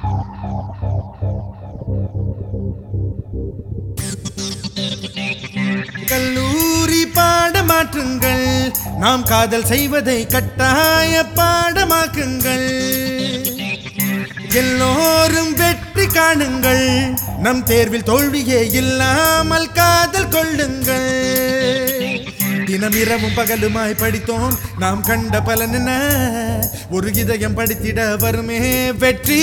கல்லூரி பாடமாற்றுங்கள் நாம் காதல் செய்வதை கட்டாய பாடமாக்குங்கள் எல்லோரும் வெற்றி காணுங்கள் நம் தேர்வில் தோல்வியே இல்லாமல் காதல் கொள்ளுங்கள் தினம் இரவும் பகலுமாய் படித்தோம் நாம் கண்ட பலன் என்ன ஒரு இதயம் படித்திட வருமே வெற்றி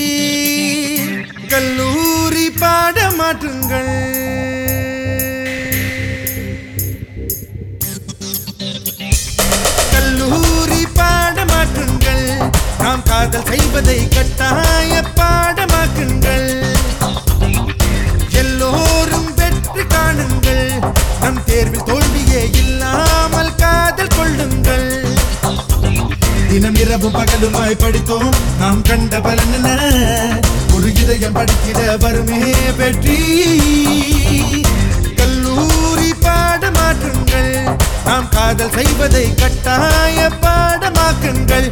கல்லூரி பாடமாற்றுங்கள் கல்லூரி பாடமாக்குங்கள் நாம் காதல் செய்வதை கட்டாய பாடமாக்குங்கள் எல்லோரும் வெற்றி காணுங்கள் நம் தேர்வில் தோல்வியே இல்லாமல் காதல் கொள்ளுங்கள் தினம் இரவும் பகலுமாய் படித்தோம் நாம் கண்ட பலன் என்ன ஒரு இதயம் படித்திட வருமே வெற்றி கல்லூரி பாடமாற்றுங்கள் நாம் காதல் செய்வதை கட்டாய பாடமாக்குங்கள்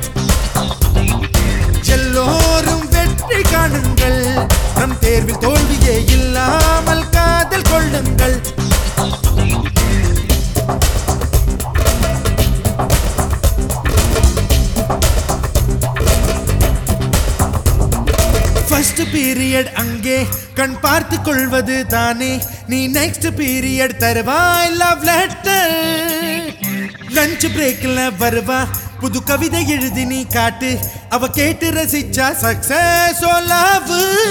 எல்லோரும் வெற்றி காணுங்கள் நம் தேர்வில் தோல்வியே இல்லாமல் காதல் கொள்ளுங்கள் ஃபர்ஸ்ட் பீரியட் அங்கே கண் பார்த்து கொள்வது தானே நீ நெக்ஸ்ட் பீரியட் தருவாய் லவ் லெட்டர் லஞ்ச் பிரேக்ல வருவா புது கவிதை எழுதி நீ காட்டு அவ கேட்டு ரசிச்சா சக்சஸ் ஓ லவ்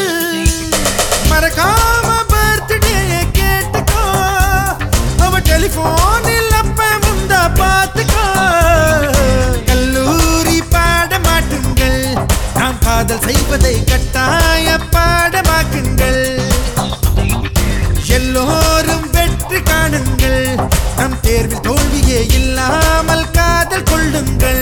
மறக்காம பர்த்டே கேட்டுக்கோ அவ டெலிபோனில் அப்ப முந்தா பார்த்துக்கோ கல்லூரி பாடமாட்டுங்கள் நாம் காதல் செய்வதை கட்டாய பாடமாக்குங்கள் எல்லோரும் வெற்றி காணுங்கள் நம் தேர்வில் தோல்வியே இல்லாமல் காதல் கொள்ளுங்கள்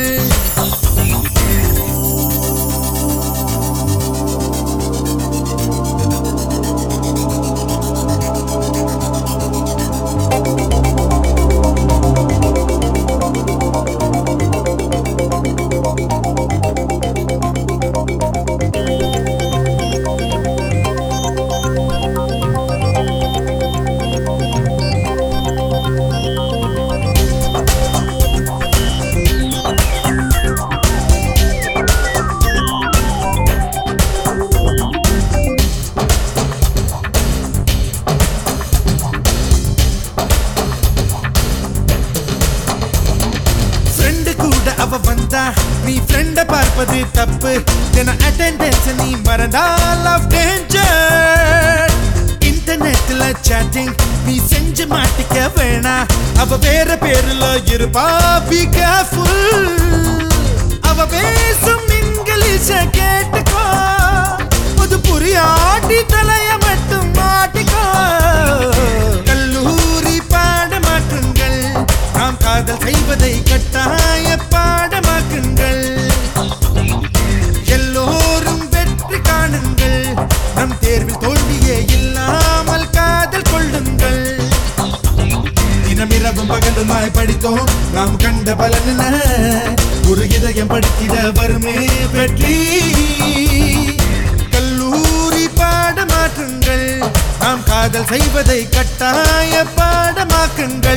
ஃப்ரெண்டு கூட அவ வந்தா நீ ஃப்ரெண்ட பார்ப்பது தப்பு தின அட்டெண்டன்ஸ் நீ மறந்தா லவ் டேஞ்சர் இன்டர்நெட்ல சாட்டிங் நீ செஞ்சு மாட்டிக்க வேணா அவ வேற பேர்ல இருப்பா பி கேர்ஃபுல் அவ பேசும் இங்கிலீஷ கேட்டுக்கோ அது புரியாட்டி தலைய மட்டும் மாட்டிக்கோ கல்லூரி பாடமாக்குங்கள் நாம் காதல் செய்வதை கட்டாய பாடமாக்குங்கள் எல்லோரும் வெற்றி காணுங்கள் நம் தேர்வில் தோல்வியே இல்லாமல் காதல் கொள்ளுங்கள் தினமிரவும் பகலுமாய் படித்தோம் நாம் கண்ட பலன் என்ன ஒரு இதயம் படித்திட வருமே வெற்றி கல்லூரி பாடமாக்குங்கள் நாம் காதல் செய்வதை கட்டாய பாடமாக்குங்கள்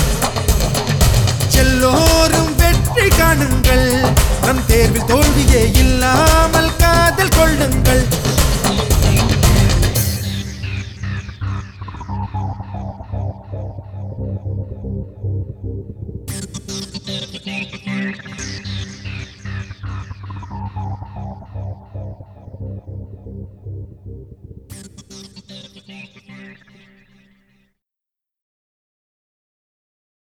எல்லோரும் வெற்றி காணுங்கள் நம் தேர்வில் தோல்வியே இல்லாமல் காதல் கொள்ளுங்கள்